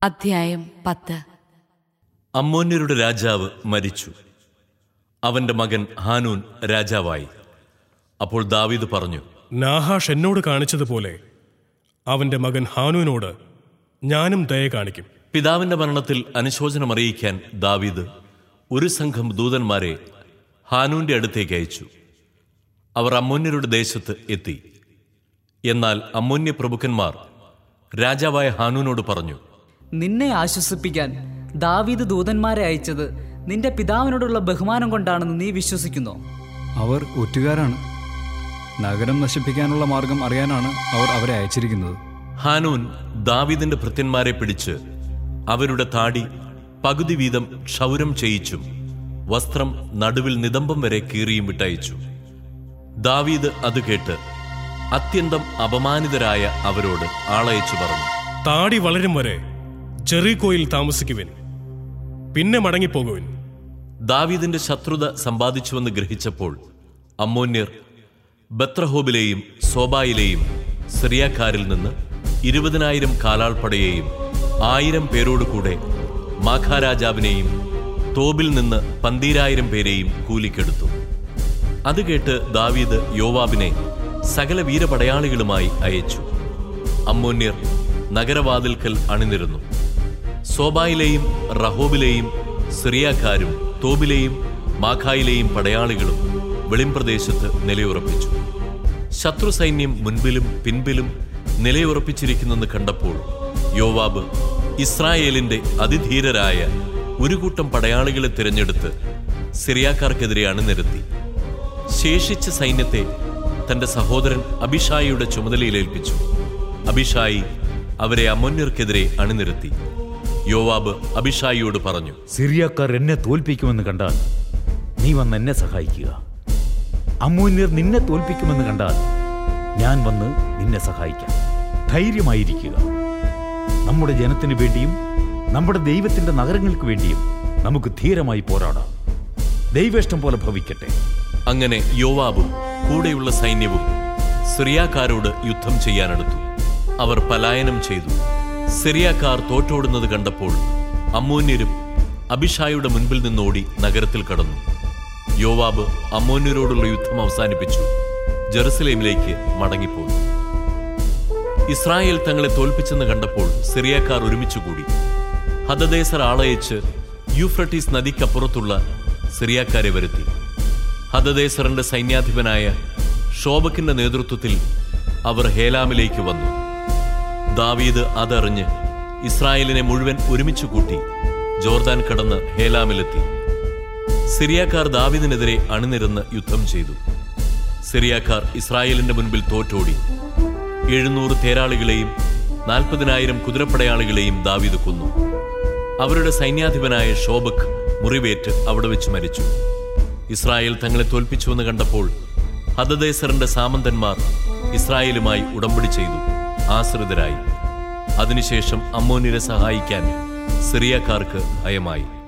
അധ്യായം പത്ത് അമ്മോന്യരുടെ രാജാവ് മരിച്ചു അവന്റെ മകൻ ഹാനൂൻ രാജാവായി അപ്പോൾ ദാവീദ് പറഞ്ഞു നാഹാഷ് എന്നോട് കാണിച്ചതുപോലെ അവന്റെ മകൻ ഹാനൂനോട് ഞാനും ദയ കാണിക്കും പിതാവിന്റെ മരണത്തിൽ അനുശോചനം അറിയിക്കാൻ ദാവീദ് ഒരു സംഘം ദൂതന്മാരെ ഹാനൂന്റെ അടുത്തേക്ക് അയച്ചു അവർ അമ്മോന്യരുടെ ദേശത്ത് എത്തി എന്നാൽ അമ്മോന്യ പ്രഭുക്കന്മാർ രാജാവായ ഹാനൂനോട് പറഞ്ഞു നിന്നെ ആശ്വസിപ്പിക്കാൻ ദാവീദ് ദൂതന്മാരെ അയച്ചത് നിന്റെ പിതാവിനോടുള്ള ബഹുമാനം കൊണ്ടാണെന്ന് നീ വിശ്വസിക്കുന്നോ അവർ ഒറ്റുകാരാണ് നഗരം നശിപ്പിക്കാനുള്ള മാർഗം അറിയാനാണ് അവർ അവരെ അയച്ചിരിക്കുന്നത് ഹാനൂൻ ദാവീദിന്റെ ഭൃത്യന്മാരെ പിടിച്ച് അവരുടെ താടി പകുതി വീതം ക്ഷൗരം ചെയ്യിച്ചും വസ്ത്രം നടുവിൽ നിതംബം വരെ കീറിയും വിട്ടയച്ചു ദാവീദ് അത് കേട്ട് അത്യന്തം അപമാനിതരായ അവരോട് ആളയച്ചു പറഞ്ഞു താടി വളരും വരെ ജെറീകോയിൽ താമസിക്കുവിൻ പിന്നെ മടങ്ങിപ്പോകുവിൻ ദാവീദിന്റെ ശത്രുത സമ്പാദിച്ചുവെന്ന് ഗ്രഹിച്ചപ്പോൾ അമ്മോന്യർ ബത്രഹോബിലെയും സോബായിലെയും സിറിയാക്കാരിൽ നിന്ന് ഇരുപതിനായിരം കാലാൾപ്പടയെയും ആയിരം പേരോടുകൂടെ മാഖാരാജാവിനെയും തോബിൽ നിന്ന് പന്തീരായിരം പേരെയും കൂലിക്കെടുത്തു അത് കേട്ട് ദാവീദ് യോവാബിനെ സകല വീരപടയാളികളുമായി അയച്ചു അമ്മോന്യർ നഗരവാതിൽക്കൽ അണിനിരുന്നു സോബായിലെയും റഹോബിലെയും സിറിയാക്കാരും തോബിലെയും മാഖായിലെയും പടയാളികളും വെളിംപ്രദേശത്ത് നിലയുറപ്പിച്ചു ശത്രു സൈന്യം മുൻപിലും പിൻപിലും നിലയുറപ്പിച്ചിരിക്കുന്നെന്ന് കണ്ടപ്പോൾ യോവാബ് ഇസ്രായേലിന്റെ അതിധീരരായ ഒരു കൂട്ടം പടയാളികളെ തിരഞ്ഞെടുത്ത് സിറിയാക്കാർക്കെതിരെ അണിനിരത്തി ശേഷിച്ച സൈന്യത്തെ തന്റെ സഹോദരൻ അഭിഷായിയുടെ ചുമതലയിലേൽപ്പിച്ചു അഭിഷായി അവരെ അമോന്യർക്കെതിരെ അണിനിരത്തി യോവാബ് അഭിഷായിയോട് പറഞ്ഞു സിറിയക്കാർ എന്നെ തോൽപ്പിക്കുമെന്ന് കണ്ടാൽ നീ വന്ന് എന്നെ സഹായിക്കുക അമ്മൂന്യർ നിന്നെ തോൽപ്പിക്കുമെന്ന് കണ്ടാൽ ഞാൻ വന്ന് നിന്നെ സഹായിക്കാം ധൈര്യമായിരിക്കുക നമ്മുടെ ജനത്തിനു വേണ്ടിയും നമ്മുടെ ദൈവത്തിന്റെ നഗരങ്ങൾക്ക് വേണ്ടിയും നമുക്ക് ധീരമായി പോരാടാം ദൈവേഷ്ടം പോലെ ഭവിക്കട്ടെ അങ്ങനെ യോവാബും കൂടെയുള്ള സൈന്യവും സിറിയാക്കാരോട് യുദ്ധം ചെയ്യാനെടുത്തു അവർ പലായനം ചെയ്തു സിറിയാക്കാർ തോറ്റോടുന്നത് കണ്ടപ്പോൾ അമ്മോന്യരും അഭിഷായുടെ മുൻപിൽ നിന്നോടി നഗരത്തിൽ കടന്നു യോവാബ് അമ്മോന്യരോടുള്ള യുദ്ധം അവസാനിപ്പിച്ചു ജെറുസലേമിലേക്ക് മടങ്ങിപ്പോന്നു ഇസ്രായേൽ തങ്ങളെ തോൽപ്പിച്ചെന്ന് കണ്ടപ്പോൾ സിറിയക്കാർ ഒരുമിച്ചുകൂടി ഹദദേസർ ആളയച്ച് യൂഫ്രട്ടീസ് നദിക്കപ്പുറത്തുള്ള സിറിയാക്കാരെ വരുത്തി ഹദദേസറിന്റെ സൈന്യാധിപനായ ഷോബക്കിന്റെ നേതൃത്വത്തിൽ അവർ ഹേലാമിലേക്ക് വന്നു ദാവീദ് അതറിഞ്ഞ് ഇസ്രായേലിനെ മുഴുവൻ ഒരുമിച്ച് കൂട്ടി ജോർദാൻ കടന്ന് ഹേലാമിലെത്തി സിറിയാക്കാർ ദാവീദിനെതിരെ അണിനിരന്ന് യുദ്ധം ചെയ്തു സിറിയാക്കാർ ഇസ്രായേലിന്റെ മുൻപിൽ തോറ്റോടി എഴുന്നൂറ് തേരാളികളെയും നാൽപ്പതിനായിരം കുതിരപ്പടയാളികളെയും ദാവീദ് കൊന്നു അവരുടെ സൈന്യാധിപനായ ഷോബക് മുറിവേറ്റ് അവിടെ വെച്ച് മരിച്ചു ഇസ്രായേൽ തങ്ങളെ തോൽപ്പിച്ചുവെന്ന് കണ്ടപ്പോൾ ഹദദേസറിന്റെ സാമന്തന്മാർ ഇസ്രായേലുമായി ഉടമ്പടി ചെയ്തു ആശ്രിതരായി അതിനുശേഷം അമ്മോന്യരെ സഹായിക്കാൻ സിറിയക്കാർക്ക് ഭയമായി